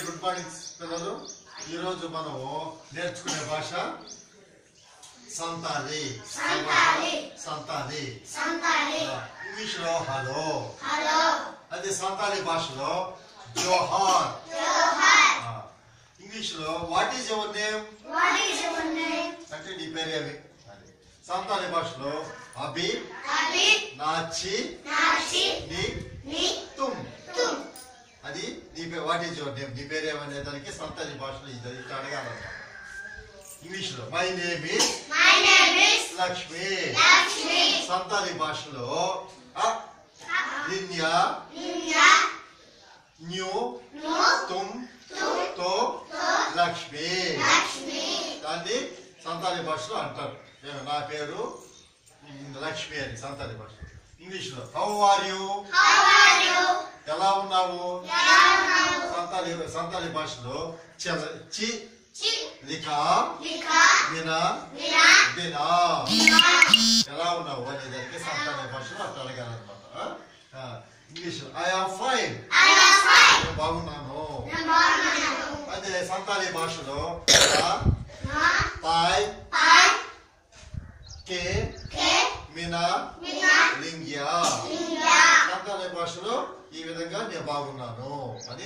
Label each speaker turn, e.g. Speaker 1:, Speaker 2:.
Speaker 1: Good morning పిల్లలు ఈరోజు మనము నేర్చుకునే భాష సంతాలి
Speaker 2: సంతాలి.
Speaker 1: సంతాలి
Speaker 2: సంతాలి
Speaker 1: ఇంగ్లీష్ లో హలో
Speaker 2: హలో
Speaker 1: అదే సంతాలి భాషలో జోహార్
Speaker 2: జోహార్
Speaker 1: ఇంగ్లీష్ లో what is your name
Speaker 2: what is your name
Speaker 1: అంటే నీ పేరేమి అది సంతాలి భాషలో అభి
Speaker 2: అభి
Speaker 1: నాచి
Speaker 2: నాచి
Speaker 1: నీ
Speaker 2: ని
Speaker 1: తుమ్
Speaker 2: తుమ్
Speaker 1: అది నీ పేరు వాట్ ఈజ్ యువర్ నేమ్ నీ పేరేమనే దానికి సంతాలి భాషలో ఇది ఇట్లా అడగాలంట ఇంగ్లీష్ లో my name is
Speaker 2: my name is
Speaker 1: Lakshmi
Speaker 2: Lakshmi
Speaker 1: Santali భాషలో అ లిన్యా
Speaker 2: నిన్యా
Speaker 1: న్యూ
Speaker 2: ను
Speaker 1: తుమ్
Speaker 2: తుమ్
Speaker 1: తో లక్ష్మి
Speaker 2: లక్ష్మి
Speaker 1: దాన్ని సంతాలి భాషలో అంటారు నేను నా పేరు మ్, లక్ష్మి అని సంతాలి భాష ఇంగ్లీష్ లో how are you
Speaker 2: how are you
Speaker 1: ఎలా ఉన్నావు
Speaker 2: ఎలా ఉన్నావు
Speaker 1: సంతాలి సంతాలి భాషలో చల చి
Speaker 2: చి
Speaker 1: లిఖా
Speaker 2: లిఖా
Speaker 1: మినా
Speaker 2: మినా
Speaker 1: దినా
Speaker 2: మినా
Speaker 1: ఎలా ఉన్నావు అనే దానికి సంతాలి భాషలో అట్లా అడగాలన్నమాట English I am fine
Speaker 2: I am fine
Speaker 1: నేను బాగున్నాను
Speaker 2: నేను బాగున్నాను
Speaker 1: అదే సంతాలి భాషలో
Speaker 2: నా
Speaker 1: తాయ్
Speaker 2: పై
Speaker 1: కే
Speaker 2: కే
Speaker 1: మినా
Speaker 2: మినా
Speaker 1: లింగ్యా
Speaker 2: నిన్యా
Speaker 1: సంతాలి భాషలో ఈ విధంగా నేను బాగున్నాను అని